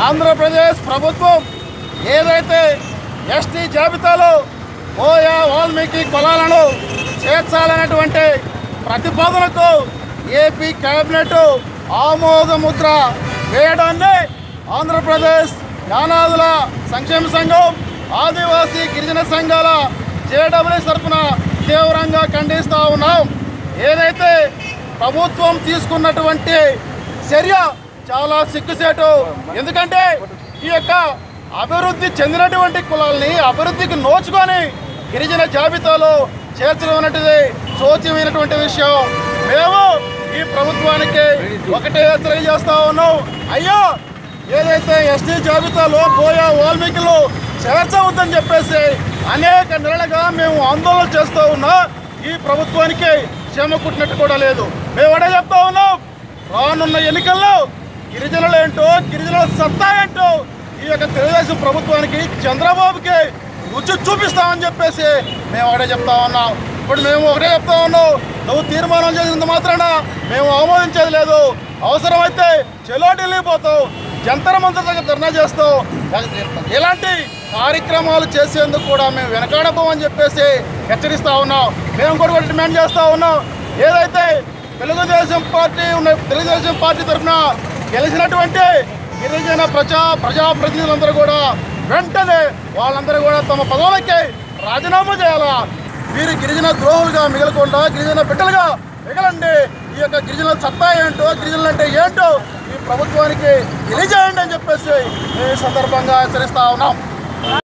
ఆంధ్రప్రదేశ్ ప్రభుత్వం ఏదైతే ఎస్టీ జాబితాలో ఓయా వాల్మీకి కులాలను చేర్చాలనేటువంటి ప్రతిపాదనకు ఏపీ కేబినెట్ ఆమోద ముద్ర వేయడాన్ని ఆంధ్రప్రదేశ్ యానాదుల సంక్షేమ సంఘం ఆదివాసీ గిరిజన సంఘాల జేడబ్ల్యూ తరఫున తీవ్రంగా ఖండిస్తూ ఉన్నాం ఏదైతే ప్రభుత్వం తీసుకున్నటువంటి చర్య చాలా సిగ్గుసేటు ఎందుకంటే ఈ యొక్క అభివృద్ధి చెందినటువంటి కులాల్ని అభివృద్ధికి నోచుకొని గిరిజన జాబితాలో చేర్చడం అనేటిది శోచ్యమైనటువంటి విషయం మేము ఈ ప్రభుత్వానికి ఒకటే హెచ్చరిక చేస్తా ఉన్నాం అయ్యో ఏదైతే ఎస్టీ జాబితాలో పోయా వాల్మీకులు చేర్చవద్దని చెప్పేసి అనేక నెలలుగా మేము ఆందోళన చేస్తూ ఉన్నా ఈ ప్రభుత్వానికి క్షేమ కుట్టినట్టు కూడా లేదు మేము అడే చెప్తా ఉన్నాం రానున్న ఎన్నికల్లో గిరిజనులు ఏంటో గిరిజనుల సత్తా ఏంటో ఈ యొక్క తెలుగుదేశం ప్రభుత్వానికి చంద్రబాబుకి రుచి చూపిస్తామని చెప్పేసి మేము ఒకటే చెప్తా ఉన్నాం ఇప్పుడు మేము ఒకటే చెప్తా ఉన్నాం నువ్వు తీర్మానం చేసినంత మాత్రాన మేము ఆమోదించేది లేదు అవసరమైతే చెలో ఢిల్లీ పోతావు జంతర మంత్ర దగ్గర ధర్నా చేస్తావు ఇలాంటి కార్యక్రమాలు చేసేందుకు కూడా మేము వెనకాడబోమని చెప్పేసి హెచ్చరిస్తా ఉన్నాం మేము కూడా ఒకటి డిమాండ్ చేస్తా ఉన్నాం ఏదైతే తెలుగుదేశం పార్టీ ఉన్న తెలుగుదేశం పార్టీ తరఫున గెలిచినటువంటి గిరిజన ప్రజా ప్రజాప్రతినిధులందరూ కూడా వెంటనే వాళ్ళందరూ కూడా తమ పదవులకి రాజీనామా చేయాలా వీరు గిరిజన ద్రోహులుగా మిగలకుండా గిరిజన బిడ్డలుగా మిగలండి ఈ యొక్క గిరిజనుల సత్తా ఏంటో గిరిజనులు అంటే ఏంటో ఈ ప్రభుత్వానికి తెలియజేయండి అని చెప్పేసి ఈ సందర్భంగా హెచ్చరిస్తా ఉన్నాం